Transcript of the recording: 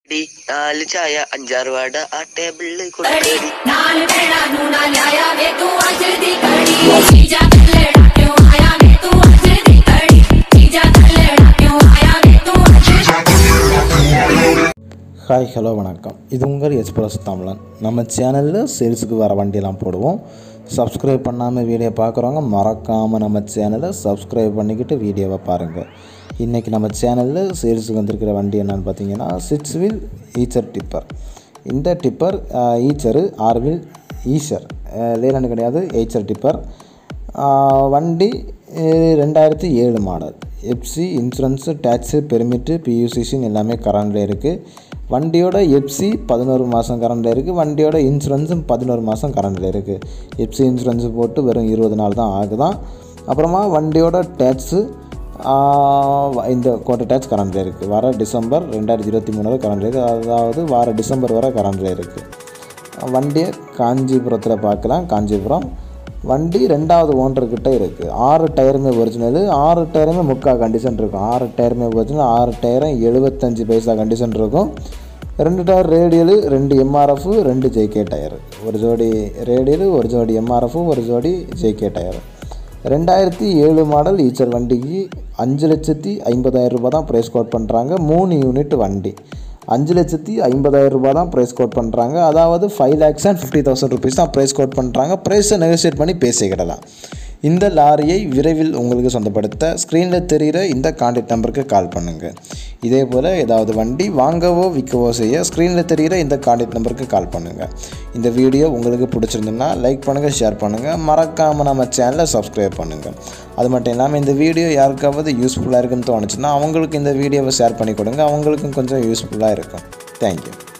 D നാല് ചായ അഞ്ചാറ് വട ആ ടേബിളിൽ കൊടുക്കടി नाल भेड़ा नूना लाया वे तू अज दी कड़ी जीजा कल्लड़ा क्यों आया वे तू अज दी कड़ी जीजा कल्लड़ा क्यों आया वे तू अज ஹாய் ஹலோ வணக்கம் இது உங்கள் எக்ஸ்பிரஸ் தமிழன் நம்ம சேனலில் சேல்ஸுக்கு வர வண்டியெல்லாம் போடுவோம் சப்ஸ்கிரைப் பண்ணாமல் வீடியோ பார்க்குறவங்க மறக்காமல் நம்ம சேனலை சப்ஸ்கிரைப் பண்ணிக்கிட்டு வீடியோவை பாருங்கள் இன்றைக்கி நம்ம சேனலில் சேல்ஸுக்கு வந்திருக்கிற வண்டி என்னென்னு பார்த்தீங்கன்னா சிக்ஸ் வீல் ஈச்சர் டிப்பர் இந்த டிப்பர் ஈச்சரு ஆறு வீல் ஈச்சர் லேலண்டு கிடையாது ஈச்சர் டிப்பர் ஆஹ் வண்டி அஹ் ரெண்டாயிரத்தி ஏழு model FC insurance tax permit பியூசிஷன் எல்லாமே கரண்டில் இருக்குது வண்டியோட எஃப்சி பதினோரு மாதம் கரண்டில் இருக்குது வண்டியோட இன்சூரன்ஸும் பதினோரு மாதம் கரண்டில் இருக்குது எஃப்சி இன்சூரன்ஸு போட்டு வெறும் இருபது நாள் தான் ஆகுதான் அப்புறமா வண்டியோட டேக்ஸு இந்த கோட்டை டேக்ஸ் கரண்டில் இருக்குது வர டிசம்பர் ரெண்டாயிரத்தி இருபத்தி மூணில் கரண்டில் இருக்குது அதாவது வார டிசம்பர் வரை கரண்டில் இருக்குது வண்டியை காஞ்சிபுரத்தில் பார்க்கலாம் காஞ்சிபுரம் வண்டி ரெண்டாவது ஓனர்கிட்ட இருக்குது ஆறு டயருமே ஒரிஜினல் ஆறு டயருமே முக்கால் கண்டிஷன் இருக்கும் ஆறு டயருமே ஒரிஜினல் ஆறு டயரும் எழுபத்தஞ்சு பைசா கண்டிஷன் இருக்கும் ரெண்டு டயர் ரேடியலு ரெண்டு எம்ஆர்எஃப் ரெண்டு ஜேகே டயர் ஒரு ஜோடி ரேடியலு ஒரு ஜோடி எம்ஆர்எஃப் ஒரு ஜோடி ஜேகே டயர் ரெண்டாயிரத்தி ஏழு மாடல் ஈச்சர் வண்டிக்கு அஞ்சு லட்சத்தி ஐம்பதாயிரம் ரூபாய் தான் ப்ரைஸ் கோட் பண்ணுறாங்க மூணு யூனிட் வண்டி அஞ்சு லட்சத்தி ஐம்பதாயிரம் ரூபாய் தான் ப்ரைஸ் கோட் பண்ணுறாங்க அதாவது five lakhs and fifty thousand rupees தான் ப்ரைஸ் கோட் பண்ணுறாங்க ப்ரைஸை நெகோசியேட் பண்ணி பேசிக்கிடலாம் இந்த லாரியை விரைவில் உங்களுக்கு சொந்தப்படுத்த ஸ்க்ரீனில் தெரிகிற இந்த கான்டாக்ட் நம்பருக்கு கால் பண்ணுங்கள் இதே போல் ஏதாவது வண்டி வாங்கவோ விற்கவோ செய்ய ஸ்க்ரீனில் தெரிகிற இந்த கான்டாக்ட் நம்பருக்கு கால் பண்ணுங்கள் இந்த வீடியோ உங்களுக்கு பிடிச்சிருந்துன்னா லைக் பண்ணுங்கள் ஷேர் பண்ணுங்கள் மறக்காமல் நம்ம சேனலை சப்ஸ்கிரைப் பண்ணுங்கள் அது மட்டும் இல்லாமல் இந்த வீடியோ யாருக்காவது யூஸ்ஃபுல்லாக இருக்குன்னு தோணுச்சுன்னா அவங்களுக்கு இந்த வீடியோவை ஷேர் பண்ணி கொடுங்க அவங்களுக்கும் கொஞ்சம் யூஸ்ஃபுல்லாக இருக்கும் தேங்க்யூ